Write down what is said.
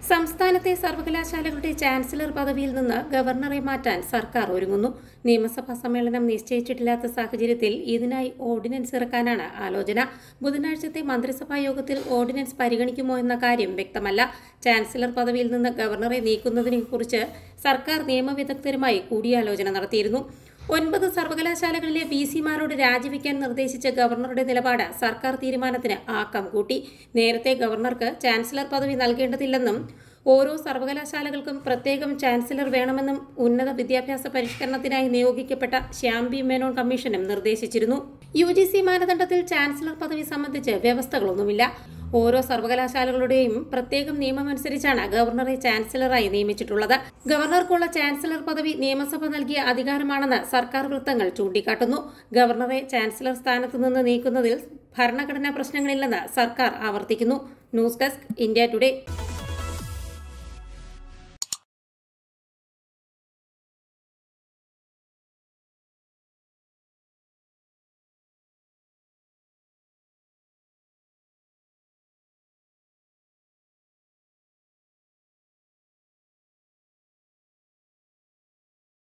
സംസ്ഥാനത്തെ സർവകലാശാലകളുടെ ചാൻസലർ പദവിയിൽ നിന്ന് ഗവർണറെ മാറ്റാൻ സർക്കാർ ഒരുങ്ങുന്നു നിയമസഭാ സമ്മേളനം നിശ്ചയിച്ചിട്ടില്ലാത്ത സാഹചര്യത്തിൽ ഇതിനായി ഓർഡിനൻസ് ഇറക്കാനാണ് ആലോചന ബുധനാഴ്ചത്തെ മന്ത്രിസഭാ യോഗത്തിൽ ഓർഡിനൻസ് പരിഗണിക്കുമോ എന്ന കാര്യം വ്യക്തമല്ല ചാൻസലർ പദവിയിൽ നിന്ന് ഗവർണറെ നീക്കുന്നതിനെക്കുറിച്ച് സർക്കാർ നിയമവിദഗ്ധരുമായി കൂടിയാലോചന നടത്തിയിരുന്നു ഒൻപത് സർവകലാശാലകളിലെ വി സിമാരോട് രാജിവെക്കാൻ നിർദ്ദേശിച്ച ഗവർണറുടെ നിലപാട് സർക്കാർ തീരുമാനത്തിന് ആക്കം കൂട്ടി നേരത്തെ ഗവർണർക്ക് ചാൻസലർ പദവി നൽകേണ്ടതില്ലെന്നും ഓരോ സർവകലാശാലകൾക്കും പ്രത്യേകം ചാൻസലർ വേണമെന്നും ഉന്നത വിദ്യാഭ്യാസ പരിഷ്കരണത്തിനായി നിയോഗിക്കപ്പെട്ട ശ്യാം ബി മേനോൻ കമ്മീഷനും നിർദ്ദേശിച്ചിരുന്നു യു ജി സി മാനദണ്ഡത്തിൽ ചാൻസലർ പദവി സംബന്ധിച്ച് വ്യവസ്ഥകളൊന്നുമില്ല ഓരോ സർവകലാശാലകളുടെയും പ്രത്യേകം നിയമമനുസരിച്ചാണ് ഗവർണറെ ചാൻസലറായി നിയമിച്ചിട്ടുള്ളത് ഗവർണർക്കുള്ള ചാൻസലർ പദവി നിയമസഭ നൽകിയ അധികാരമാണെന്ന് സർക്കാർ വൃത്തങ്ങൾ ചൂണ്ടിക്കാട്ടുന്നു ഗവർണറെ ചാൻസലർ സ്ഥാനത്ത് നിന്ന് നീക്കുന്നതിൽ ഭരണഘടനാ പ്രശ്നങ്ങളില്ലെന്ന് സർക്കാർ ആവർത്തിക്കുന്നു ന്യൂസ് ഡെസ്ക് ഇന്ത്യ ടുഡേ